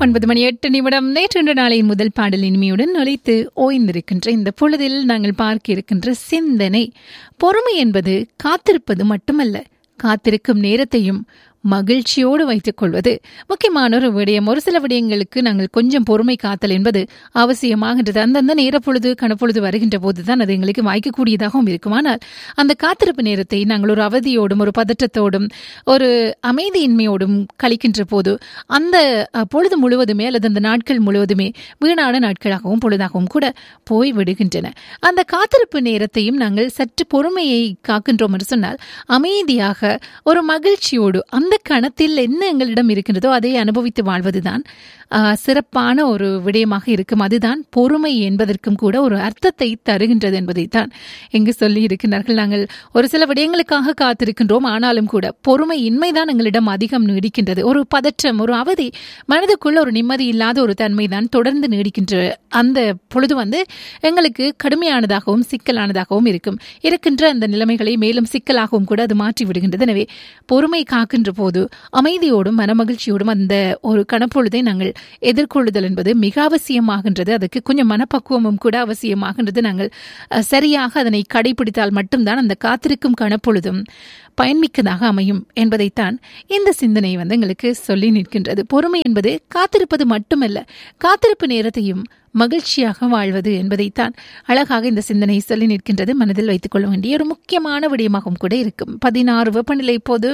ஒன்பது மணி எட்டு நிமிடம் நேற்று நாளின் முதல் பாடல் இனிமையுடன் நுழைத்து ஓய்ந்திருக்கின்ற இந்த பொழுதில் நாங்கள் பார்க்க இருக்கின்ற சிந்தனை பொறுமை என்பது காத்திருப்பது மட்டுமல்ல காத்திருக்கும் நேரத்தையும் மகிழ்ச்சியோடு வைத்துக் கொள்வது முக்கியமான ஒரு விடயம் ஒரு சில விடயங்களுக்கு நாங்கள் கொஞ்சம் பொறுமை காத்தல் என்பது அவசியமாகின்றது அந்தந்த நேரப்பொழுது கணப்பொழுது வருகின்ற போதுதான் அது எங்களுக்கு வாய்க்கக்கூடியதாகவும் இருக்கும் ஆனால் அந்த காத்திருப்பு நேரத்தை நாங்கள் ஒரு அவதியோடும் ஒரு பதற்றத்தோடும் ஒரு அமைதியின்மையோடும் கழிக்கின்ற போது அந்த அஹ், பொழுது முழுவதுமே அல்லது அந்த நாட்கள் முழுவதுமே வீணான நாட்களாகவும் பொழுதாகவும் கூட போய் விடுகின்றன அந்த காத்திருப்பு நேரத்தையும் நாங்கள் சற்று பொறுமையை காக்கின்றோம் என்று சொன்னால் அமைதியாக ஒரு மகிழ்ச்சியோடு அந்த கணத்தில் என்ன எங்களிடம் இருக்கின்றதோ அதை அனுபவித்து வாழ்வதுதான் ஆஹ், சிறப்பான ஒரு விடயமாக இருக்கும் அதுதான் பொறுமை என்பதற்கும் கூட ஒரு அர்த்தத்தை தருகின்றது என்பதைத்தான் இங்கு சொல்லி இருக்கின்றார்கள் நாங்கள் ஒரு சில விடயங்களுக்காக காத்திருக்கின்றோம் ஆனாலும் கூட பொறுமை இன்மைதான் எங்களிடம் அதிகம் நீடிக்கின்றது ஒரு பதற்றம் ஒரு அவதி மனதுக்குள்ள ஒரு நிம்மதி இல்லாத ஒரு தன்மை தான் தொடர்ந்து நீடிக்கின்ற அந்த பொழுது வந்து எங்களுக்கு கடுமையானதாகவும் சிக்கலானதாகவும் இருக்கும் இருக்கின்ற அந்த நிலைமைகளை மேலும் சிக்கலாகவும் கூட அது மாற்றி விடுகின்றது எனவே பொறுமை காக்கின்ற போது அமைதியோடும் மனமகிழ்ச்சியோடும் அந்த ஒரு கணப்பொழுதை நாங்கள் எதிர்கொள்ளுதல் என்பது மிக அவசியமாகின்றது அதுக்கு கொஞ்சம் மனப்பக்குவமும் கூட அவசியமாகின்றது நாங்கள் அஹ், சரியாக அதனை கடைபிடித்தால் மட்டும்தான் அந்த காத்திருக்கும் கணப்பொழுதும் பயன்மிக்கதாக அமையும் என்பதைத்தான் இந்த சிந்தனை வந்து எங்களுக்கு சொல்லி நிற்கின்றது பொறுமை என்பது காத்திருப்பது மட்டுமல்ல காத்திருப்பு நேரத்தையும் மகிழ்ச்சியாக வாழ்வது என்பதைத்தான் அழகாக இந்த சிந்தனை சொல்லி நிற்கின்றது மனதில் வைத்துக் கொள்ள வேண்டிய ஒரு முக்கியமான விடயமாகவும் கூட இருக்கும் பதினாறு வெப்பநிலை இப்போது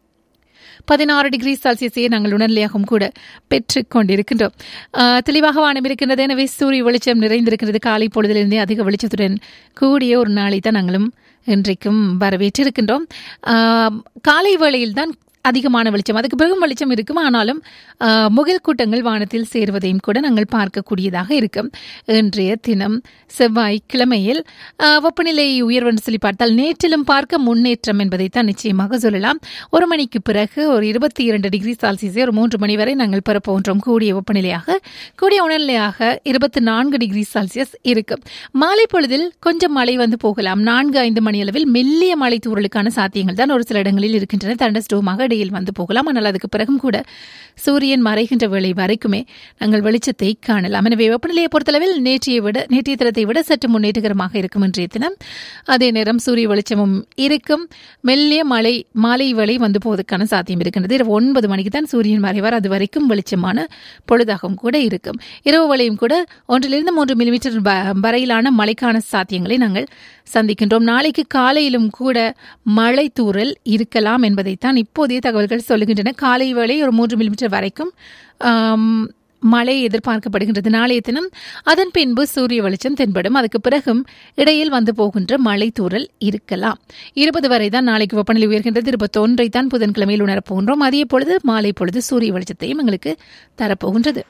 பதினாறு டிகிரி செல்சியஸை நாங்கள் உணர்நிலையாகவும் கூட பெற்றுக் கொண்டிருக்கின்றோம் ஆஹ், தெளிவாக வானம் இருக்கின்றது எனவே சூரிய வெளிச்சம் நிறைந்திருக்கிறது காலை பொழுதிலிருந்தே அதிக வெளிச்சத்துடன் கூடிய ஒரு நாளை தான் நாங்களும் இன்றைக்கும் வரவேற்றிருக்கின்றோம் ஆஹ், காலை வேளையில் தான் அதிகமான வெளிச்சம் அதுக்கு பிறகும் வெளிச்சம் இருக்கும் ஆனாலும் ஆஹ், முகில் கூட்டங்கள் வானத்தில் சேருவதையும் கூட நாங்கள் பார்க்கக்கூடியதாக இருக்கும் இன்றைய தினம் செவ்வாய் கிழமையில் ஆஹ், வெப்பநிலை உயர்வென்று சொல்லி பார்த்தால் நேற்றிலும் பார்க்க முன்னேற்றம் என்பதைத்தான் நிச்சயமாக சொல்லலாம் ஒரு மணிக்கு பிறகு ஒரு இருபத்தி இரண்டு டிகிரி செல்சியஸை ஒரு மூன்று மணி வரை நாங்கள் பெறப்போன்றோம் கூடிய வெப்பநிலையாக கூடிய உணர்நிலையாக இருபத்தி நான்கு டிகிரி செல்சியஸ் இருக்கும் மாலை பொழுதில் கொஞ்சம் மழை வந்து போகலாம் நான்கு ஐந்து மணி அளவில் மெல்லிய மழை தூறலுக்கான சாத்தியங்கள் தான் ஒரு சில இடங்களில் இருக்கின்றன தண்டஸ்டோமாக இடையில் வந்து போகலாம் ஆனால் அதுக்கு பிறகும் கூட சூரியன் மறைகின்ற வேளை வரைக்குமே நாங்கள் வெளிச்சத்தை காணலாம் எனவே வெப்பநிலையை பொறுத்தளவில் நேற்றைய விட நேற்றைய தினத்தை விட சற்று முன்னேற்றகரமாக இருக்கும் இன்றைய தினம் அதே நேரம் சூரிய வெளிச்சமும் இருக்கும் மெல்லிய மழை மாலை வேளை வந்து போவதற்கான சாத்தியம் இருக்கின்றது இரவு ஒன்பது மணிக்கு தான் சூரியன் மறைவார் அது வரைக்கும் வெளிச்சமான பொழுதாகவும் கூட இருக்கும் இரவு வேளையும் கூட ஒன்றிலிருந்து மூன்று மில்லிமீட்டர் வ- வரையிலான மழைக்கான சாத்தியங்களை நாங்கள் சந்திக்கின்றோம் நாளைக்கு காலையிலும் கூட மழை தூறல் இருக்கலாம் என்பதைத்தான் இப்போதைய தகவல்கள் சொல்லுகின்றன காலை வேளை ஒரு மூன்று மில்லிமீட்டர் வரைக்கும் ஆம், மழை எதிர்பார்க்கப்படுகின்றது நாளைய தினம் அதன் பின்பு சூரிய வெளிச்சம் தென்படும் அதுக்கு பிறகும் இடையில் வந்து போகின்ற மழை தூறல் இருக்கலாம் இருபது வரை தான் நாளைக்கு வெப்பநிலை உயர்கின்றது இருபத்தொன்றை தான் புதன்கிழமையில் உணரப் போகின்றோம் அதே பொழுது மாலை பொழுது சூரிய வெளிச்சத்தையும் எங்களுக்கு தரப்போகின்றது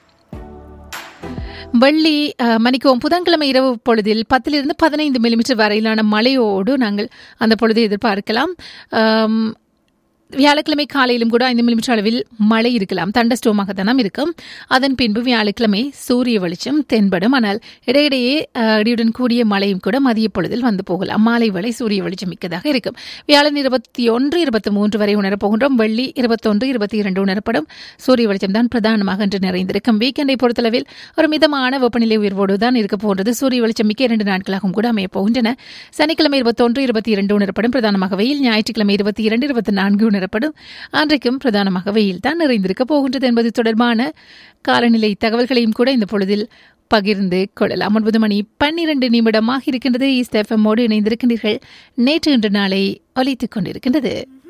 வெள்ளி அஹ், மன்னிக்கவும் புதன்கிழமை இரவு பொழுதில் பத்திலிருந்து பதினைந்து மில்லிமீட்டர் வரையிலான மழையோடு நாங்கள் அந்த பொழுதை எதிர்பார்க்கலாம் ஆம், வியாழக்கிழமை காலையிலும் கூட ஐந்து மில்லிமீட்டர் அளவில் மழை இருக்கலாம் தண்டஸ்டோமாகத்தான் இருக்கும் அதன் பின்பு வியாழக்கிழமை சூரிய வெளிச்சம் தென்படும் ஆனால் இடையிடையே அஹ், இடியுடன் கூடிய மழையும் கூட மதிய பொழுதில் வந்து போகலாம் மாலை வேளை சூரிய வெளிச்சம் மிக்கதாக இருக்கும் வியாழன் இருபத்தி ஒன்று இருபத்தி மூன்று வரை உணரப்போகின்றோம் வெள்ளி இருபத்தொன்று இருபத்தி இரண்டு உணரப்படும் சூரிய வெளிச்சம் தான் பிரதானமாக இன்று நிறைந்திருக்கும் வீக்கெண்டை பொறுத்தளவில் ஒரு மிதமான வெப்பநிலை உயர்வோடு தான் இருக்க போன்றது சூரிய வெளிச்சம் மிக்க இரண்டு நாட்களாகவும் கூட அமையப் போகின்றன சனிக்கிழமை இருபத்தொன்று இருபத்தி இரண்டு உணரப்படும் பிரதானமாக வெயில் ஞாயிற்றுக்கிழமை இருபத்தி இரண்டு இருபத்தி நான்கு உணரப்படும் அன்றைக்கும் பிரதானமாக வெயில் தான் நிறைந்திருக்க போகின்றது என்பது தொடர்பான காலநிலை தகவல்களையும் கூட இந்த பொழுதில் பகிர்ந்து கொள்ளலாம் ஒன்பது மணி பன்னிரண்டு நிமிடமாக இருக்கின்றது ஈஸ்ட் எஃப்எம்மோடு இணைந்திருக்கின்றீர்கள் நேற்று இன்று நாளை ஒலித்துக் கொண்டிருக்கின்றது